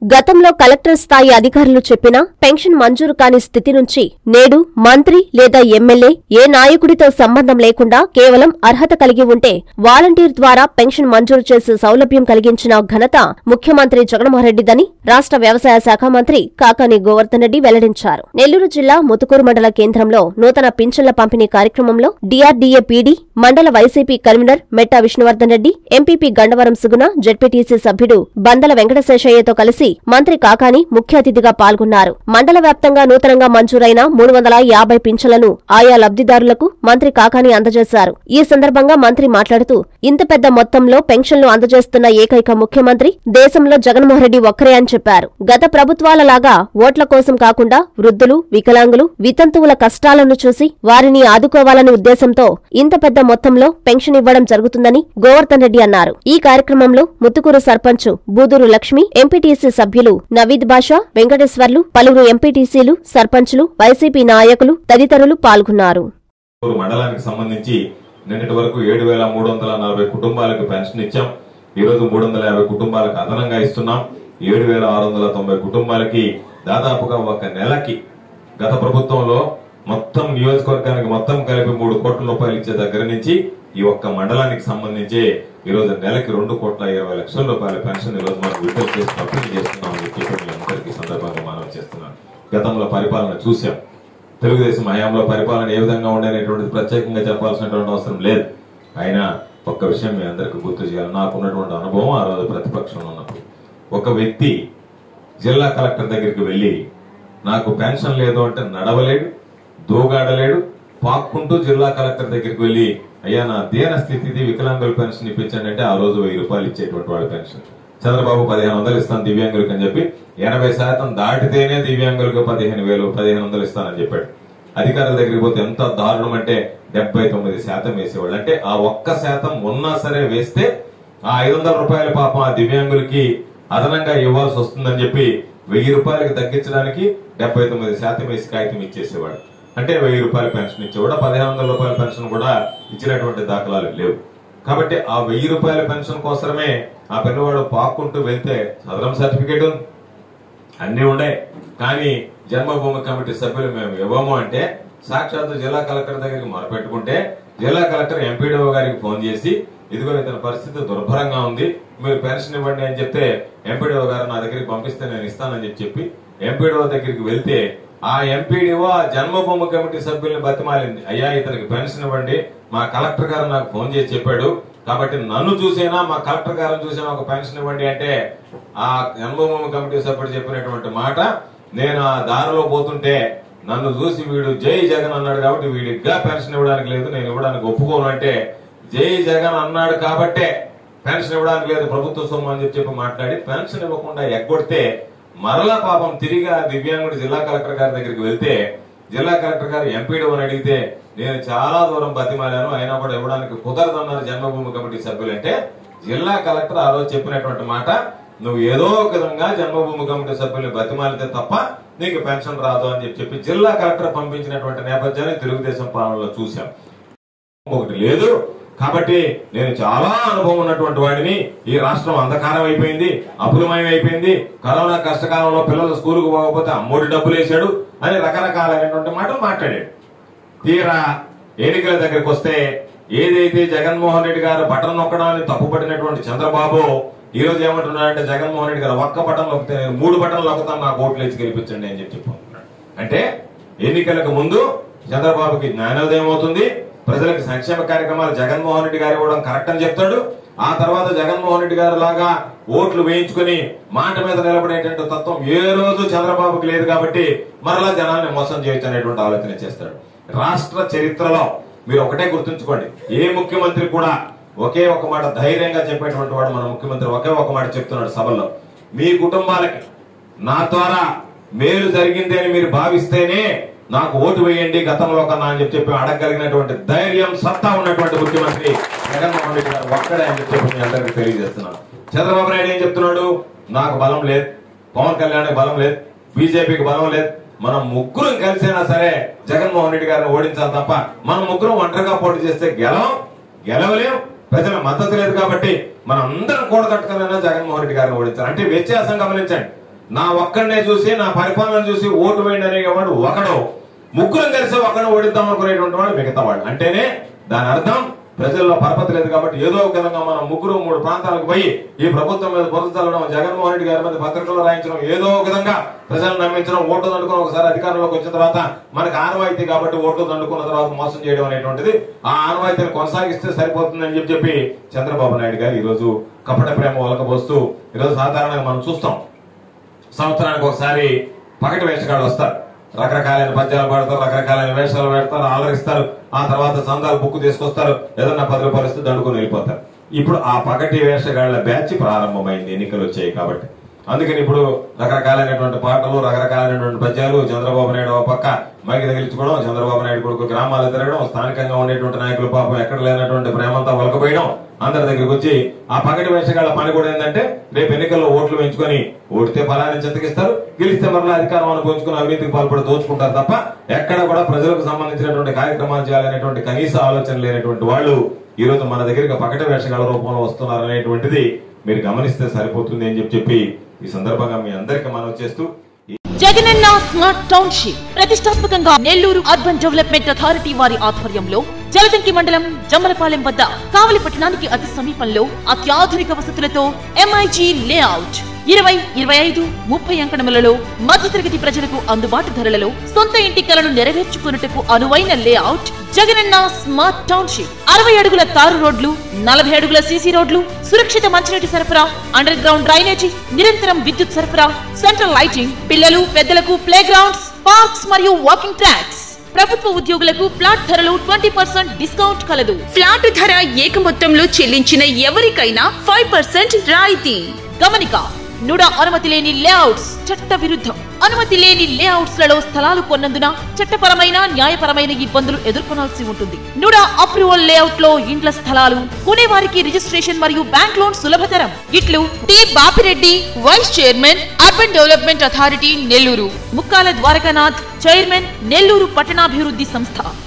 గతంలో కలెక్టర్ స్థాయి అధికారులు చెప్పినా పెన్షన్ మంజూరు కాని స్థితి నుంచి నేడు మంత్రి లేదా ఎమ్మెల్యే ఏ నాయకుడితో సంబంధం లేకుండా కేవలం అర్హత కలిగి ఉంటే వాలంటీర్ ద్వారా పెన్షన్ మంజూరు చేసే సౌలభ్యం కలిగించిన ఘనత ముఖ్యమంత్రి జగన్మోహన్రెడ్డిదని రాష్ట్ర వ్యవసాయ శాఖ మంత్రి కాకాని గోవర్ధన్ రెడ్డి వెల్లడించారు నెల్లూరు జిల్లా ముతుకూరు మండల కేంద్రంలో నూతన పింఛన్ల పంపిణీ కార్యక్రమంలో డీఆర్డీఏ పీడీ మండల YCP convener Metta Vishnuvardhan Reddy MPP Gandavaram Suguna ZPTC సభ్యుడు బందల వెంకటశేషయ్యతో కలిసి మంత్రి కాకాని ముఖ్య అతిథిగా పాల్గొన్నారు మండల వ్యాప్తంగా నూతనంగా మంజూరైన మూడు వందల యాభై పింఛన్లను ఆయా లబ్దిదారులకు మంత్రి కాకాని అందజేశారు ఈ సందర్భంగా మంత్రి మాట్లాడుతూ ఇంత పెద్ద మొత్తంలో పెన్షన్లు అందజేస్తున్న ఏకైక ముఖ్యమంత్రి దేశంలో జగన్మోహన్ రెడ్డి ఒక్కరే అని చెప్పారు గత ప్రభుత్వాల లాగా ఓట్ల కోసం కాకుండా వృద్ధులు వికలాంగులు వితంతువుల కష్టాలను చూసి వారిని ఆదుకోవాలనే ఉద్దేశంతో ఇంత పెద్ద మొత్తంలో పెన్షన్ ఇవ్వడం జరుగుతుందని గోవర్ధన్ రెడ్డి అన్నారు ఈ కార్యక్రమంలో ముత్తుకూరు సర్పంచ్ బూదూరు లక్ష్మి ఎంపీటీసీ సభ్యులు నవీద్ బాషా వెంకటేశ్వర్లు పలువురు ఎంపీటీసీలు సర్పంచులు వైసీపీ నాయకులు తదితరులు పాల్గొన్నారు ఊరు మండలానికి సంబంధించి నిన్నటి వరకు ఏడు వేల మూడు వందల నలభై కుటుంబాలకు పెన్షన్ ఇచ్చాం ఈ రోజు మూడు వందల యాభై కుటుంబాలకు అదనంగా ఇస్తున్నాం ఏడు వేల ఆరు వందల తొంభై కుటుంబాలకి దాదాపుగా ఒక నెలకి గత ప్రభుత్వంలో మొత్తం నియోజకవర్గానికి మొత్తం కలిపి మూడు కోట్ల రూపాయలు ఇచ్చే దగ్గర నుంచి ఈ ఒక్క మండలానికి సంబంధించి ఈ రోజు నెలకి రెండు కోట్ల ఇరవై లక్షల రూపాయల పెన్షన్ ఈ రోజు మనం విడుదల చేసి పంపిణీ చేస్తున్నామని చెప్పి మీ అందరికీ సందర్భంగా మనం చేస్తున్నాం గతంలో పరిపాలన చూశాం తెలుగుదేశం హయాంలో పరిపాలన ఏ విధంగా ఉండేటువంటిది ప్రత్యేకంగా చెప్పాల్సినటువంటి అవసరం లేదు అయినా ఒక్క విషయం మీ అందరికీ గుర్తు చేయాలి నాకున్నటువంటి అనుభవం ఆ రోజు ప్రతిపక్షంలో ఉన్నప్పుడు ఒక వ్యక్తి జిల్లా కలెక్టర్ దగ్గరికి వెళ్ళి నాకు పెన్షన్ లేదు అంటే నడవలేడు దూగాడలేడు పాక్కుంటూ జిల్లా కలెక్టర్ దగ్గరికి వెళ్ళి అయ్యా నా దీన స్థితిది వికలాంగుల పెన్షన్ ఇప్పించండి అంటే ఆ రోజు వెయ్యి రూపాయలు ఇచ్చేటువంటి వాళ్ళ పెన్షన్ చంద్రబాబు పదిహేను వందలు ఇస్తాను దివ్యాంగులకు అని చెప్పి ఎనభై శాతం దాటితేనే దివ్యాంగులకు పదిహేను వేలు పదిహేను వందలు ఇస్తానని చెప్పాడు అధికారుల దగ్గరికి పోతే ఎంత దారుణం అంటే డెబ్బై తొమ్మిది శాతం వేసేవాళ్ళు అంటే ఆ ఒక్క శాతం ఉన్నా సరే వేస్తే ఆ ఐదు వందల రూపాయల పాపం ఆ దివ్యాంగులకి అదనంగా ఇవ్వాల్సి వస్తుందని చెప్పి వెయ్యి రూపాయలకి తగ్గించడానికి డెబ్బై తొమ్మిది శాతం వేసి కాగితం ఇచ్చేసేవాడు అంటే వెయ్యి రూపాయల పెన్షన్ ఇచ్చేవాడు పదిహేను వందల రూపాయల పెన్షన్ కూడా ఇచ్చినటువంటి దాఖలాలు లేవు కాబట్టి ఆ వెయ్యి రూపాయల పెన్షన్ కోసమే ఆ పిల్లవాడు పాక్కుంటూ వెళ్తే సదరం సర్టిఫికేట్ ఉంది అన్ని ఉన్నాయి కానీ జన్మభూమి కమిటీ సభ్యులు మేము ఇవ్వము అంటే సాక్షాత్తు జిల్లా కలెక్టర్ దగ్గరికి మొరపెట్టుకుంటే జిల్లా కలెక్టర్ ఎంపీడీఓ గారికి ఫోన్ చేసి ఇదిగో ఇతని పరిస్థితి దుర్భరంగా ఉంది మీరు పెన్షన్ ఇవ్వండి అని చెప్తే ఎంపీడీఓ గారు నా దగ్గరికి పంపిస్తే నేను ఇస్తానని చెప్పి చెప్పి ఎంపీడీఓ దగ్గరికి వెళ్తే ఆ ఎంపీడీఓ ఆ జన్మభూమి కమిటీ సభ్యుల్ని బతిమాలింది అయ్యా ఇతనికి పెన్షన్ ఇవ్వండి మా కలెక్టర్ గారు నాకు ఫోన్ చేసి చెప్పాడు కాబట్టి నన్ను చూసేనా మా కలెక్టర్ గారిని చూసేనా ఒక పెన్షన్ ఇవ్వండి అంటే ఆ జన్మభూమి కమిటీ సభ్యుడు చెప్పినటువంటి మాట నేను ఆ దారిలో పోతుంటే నన్ను చూసి వీడు జై జగన్ అన్నాడు కాబట్టి వీడిగా పెన్షన్ ఇవ్వడానికి లేదు నేను ఇవ్వడానికి ఒప్పుకోను అంటే జై జగన్ అన్నాడు కాబట్టే పెన్షన్ ఇవ్వడానికి లేదు ప్రభుత్వ సొమ్ము అని చెప్పి చెప్పి మాట్లాడి పెన్షన్ ఇవ్వకుండా ఎగ్గొడితే మరలా పాపం తిరిగి ఆ దివ్యాంగుడు జిల్లా కలెక్టర్ గారి దగ్గరికి వెళ్తే జిల్లా కలెక్టర్ గారు ఎంపీడీ అని అడిగితే నేను చాలా దూరం బతిమాలాను అయినా కూడా ఇవ్వడానికి కుదరదన్నారు జన్మభూమి కమిటీ సభ్యులు అంటే జిల్లా కలెక్టర్ ఆ రోజు చెప్పినటువంటి మాట నువ్వు ఏదో ఒక విధంగా జన్మభూమి కమిటీ సభ్యుల్ని బతిమాలితే తప్ప నీకు పెన్షన్ రాదు అని చెప్పి చెప్పి జిల్లా కలెక్టర్ పంపించినటువంటి నేపథ్యాన్ని తెలుగుదేశం పాలనలో చూశాం ఒకటి లేదు కాబట్టి నేను చాలా అనుభవం ఉన్నటువంటి వాడిని ఈ రాష్ట్రం అంధకారం అయిపోయింది అపులమయం అయిపోయింది కరోనా కష్టకాలంలో పిల్లలు స్కూల్కు పోకపోతే అమ్మోడి డబ్బులు వేశాడు అని రకరకాలైనటువంటి మాటలు మాట్లాడాడు తీరా ఎన్నికల దగ్గరికి వస్తే ఏదైతే జగన్మోహన్ రెడ్డి గారు బటన్ నొక్కడాన్ని తప్పుపట్టినటువంటి చంద్రబాబు ఈ రోజు ఏమంటున్నాడంటే జగన్మోహన్ రెడ్డి గారు ఒక్క బటన్ నొక్కితే నేను మూడు బటన్లు నొక్కుతాను నాకు ఓట్లు వేసి గెలిపించండి అని చెప్పి చెప్పుకుంటున్నాడు అంటే ఎన్నికలకు ముందు చంద్రబాబుకి జ్ఞానోదయం అవుతుంది ప్రజలకు సంక్షేమ కార్యక్రమాలు జగన్మోహన్ రెడ్డి గారు ఇవ్వడం కరెక్ట్ అని చెప్తాడు ఆ తర్వాత జగన్మోహన్ రెడ్డి గారు లాగా ఓట్లు వేయించుకుని మాట మీద నిలబడేటువంటి తత్వం ఏ రోజు చంద్రబాబుకి లేదు కాబట్టి మరలా జనాన్ని మోసం చేయొచ్చు అనేటువంటి ఆలోచన చేస్తాడు రాష్ట్ర చరిత్రలో మీరు ఒకటే గుర్తుంచుకోండి ఏ ముఖ్యమంత్రి కూడా ఒకే ఒక మాట ధైర్యంగా చెప్పేటువంటి వాడు మన ముఖ్యమంత్రి ఒకే ఒక మాట చెప్తున్నాడు సభల్లో మీ కుటుంబాలకి నా ద్వారా మేలు జరిగింది అని మీరు భావిస్తేనే నాకు ఓటు వేయండి గతంలో కన్నా అని చెప్పి చెప్పి అడగగలిగినటువంటి ధైర్యం సత్తా ఉన్నటువంటి ముఖ్యమంత్రి జగన్మోహన్ రెడ్డి గారు ఒక్కడే అని చెప్పి చెప్పి మీ అందరికీ తెలియజేస్తున్నాను చంద్రబాబు నాయుడు ఏం చెప్తున్నాడు నాకు బలం లేదు పవన్ కళ్యాణ్ బలం లేదు బీజేపీకి బలం లేదు మనం ముగ్గురం కలిసైనా సరే జగన్మోహన్ రెడ్డి గారిని ఓడించాలి తప్ప మనం ముగ్గురం ఒంటరిగా పోటీ చేస్తే గెలవం గెలవలేం ప్రజల మద్దతు లేదు కాబట్టి మనం అందరం కూడగట్టుకునైనా జగన్మోహన్ రెడ్డి గారిని ఓడించాలి అంటే వ్యత్యాసం గమనించండి నా ఒక్కడనే చూసి నా పరిపాలన చూసి ఓటు వేయండి అనేవాడు ఒకడు ముగ్గురం కలిసి ఒకడు ఓడిద్దాం అనుకునేటువంటి వాడు మిగతా వాడు అంటేనే దాని అర్థం ప్రజల్లో పరపతి లేదు కాబట్టి ఏదో ఒక విధంగా మనం ముగ్గురు మూడు ప్రాంతాలకు పోయి ఈ ప్రభుత్వం మీద బురద చల్లడం జగన్మోహన్ రెడ్డి గారి మీద పత్రికల్లో రాయించడం ఏదో ఒక విధంగా ప్రజలను నమ్మించడం ఓట్లు దండుకుని ఒకసారి అధికారంలోకి వచ్చిన తర్వాత మనకు ఆనవాయితీ కాబట్టి ఓట్లు దండుకున్న తర్వాత మోసం చేయడం అనేటువంటిది ఆ ఆనవాయితీని కొనసాగిస్తే సరిపోతుందని చెప్పి చెప్పి చంద్రబాబు నాయుడు గారు ఈ రోజు కపట ప్రేమ ఒలకబోస్తూ ఈరోజు సాధారణంగా మనం చూస్తాం సంవత్సరానికి ఒకసారి పగటి వేషగాళ్ళు వస్తారు రకరకాలైన పద్యాలు పాడతారు రకరకాలైన వేషాలు పెడతారు ఆలరిస్తారు ఆ తర్వాత చందాలు బుక్ తీసుకొస్తారు ఏదన్నా పది రూపాయలు ఇస్తే దండుకొని వెళ్ళిపోతారు ఇప్పుడు ఆ పగటి వేషగాళ్ల బ్యాచ్ ప్రారంభమైంది ఎన్నికలు వచ్చాయి కాబట్టి అందుకని ఇప్పుడు రకరకాలైనటువంటి పాటలు రకరకాలైనటువంటి పద్యాలు చంద్రబాబు నాయుడు ఒక పక్క మైకి తగిలించుకోవడం చంద్రబాబు నాయుడు కొడుకు గ్రామాలు తిరగడం స్థానికంగా ఉండేటువంటి నాయకులు పాపం ఎక్కడ లేనటువంటి ప్రేమంతా వలకపోయడం అందరి దగ్గరికి వచ్చి ఆ పగటి వేషగాళ్ల పని కూడా ఏంటంటే రేపు ఎన్నికల్లో ఓట్లు వేయించుకొని ఓడితే ఫలాన్ని చెంతకిస్తారు గెలిస్తే మరలా అధికారం అనుభవించుకుని అవినీతికి పాల్పడి దోచుకుంటారు తప్ప ఎక్కడ కూడా ప్రజలకు సంబంధించినటువంటి కార్యక్రమాలు చేయాలనేటువంటి కనీస ఆలోచన లేనటువంటి వాళ్ళు ఈ రోజు మన దగ్గరికి పకట వేషగాళ్ల రూపంలో వస్తున్నారు అనేటువంటిది మీరు గమనిస్తే సరిపోతుంది అని చెప్పి చెప్పి ఈ సందర్భంగా మీ అందరికీ మనం చేస్తూ జగనన్న స్మార్ట్ టౌన్షిప్ ప్రతిష్టాత్మకంగా నెల్లూరు అర్బన్ డెవలప్మెంట్ అథారిటీ వారి ఆధ్వర్యంలో జలదంకి మండలం జమ్మలపాలెం వద్ద కావలి పట్టణానికి అతి సమీపంలో అత్యాధునిక వసతులతో ఎంఐజీ లేఅవుట్ ఇరవై ఇరవై ఐదు ముప్పై అంకణములలో మధ్యతరగతి ప్రజలకు అందుబాటు ధరలలో సొంత ఇంటి కలను నెరవేర్చుకున్నట్టుకు అనువైన లేఅవుట్ జగనన్న స్మార్ట్ టౌన్షిప్ అరవై అడుగుల తారు రోడ్లు నలభై అడుగుల సీసీ రోడ్లు సురక్షిత మంచినీటి సరఫరా అండర్ గ్రౌండ్ డ్రైనేజీ నిరంతరం విద్యుత్ సరఫరా సెంట్రల్ లైటింగ్ పిల్లలు పెద్దలకు ప్లే గ్రౌండ్స్ పార్క్స్ మరియు వాకింగ్ ట్రాక్స్ ప్రభుత్వ ఉద్యోగులకు ప్లాట్ ధరలు ట్వంటీ పర్సెంట్ డిస్కౌంట్ కలదు ఫ్లాట్ ధర ఏక మొత్తంలో చెల్లించిన ఎవరికైనా ఫైవ్ పర్సెంట్ రాయితీ గమనిక నుడ అనుమతి లేని లేఅవుట్స్ చట్ట విరుద్ధం అనుమతి లేని లేఅవుట్స్ లలో స్థలాలు కొన్నందున చట్టపరమైన న్యాయపరమైన ఇబ్బందులు ఎదుర్కొనాల్సి ఉంటుంది నుడ అప్రూవల్ లేఅవుట్ లో ఇండ్ల స్థలాలు కొనేవారికి రిజిస్ట్రేషన్ మరియు బ్యాంక్ లోన్ సులభతరం ఇట్లు T Bapireddy vice chairman urban development authority Nellore Mukkala Dwarakanath chairman Nellore పట్టణాభివృద్ధి సంస్థ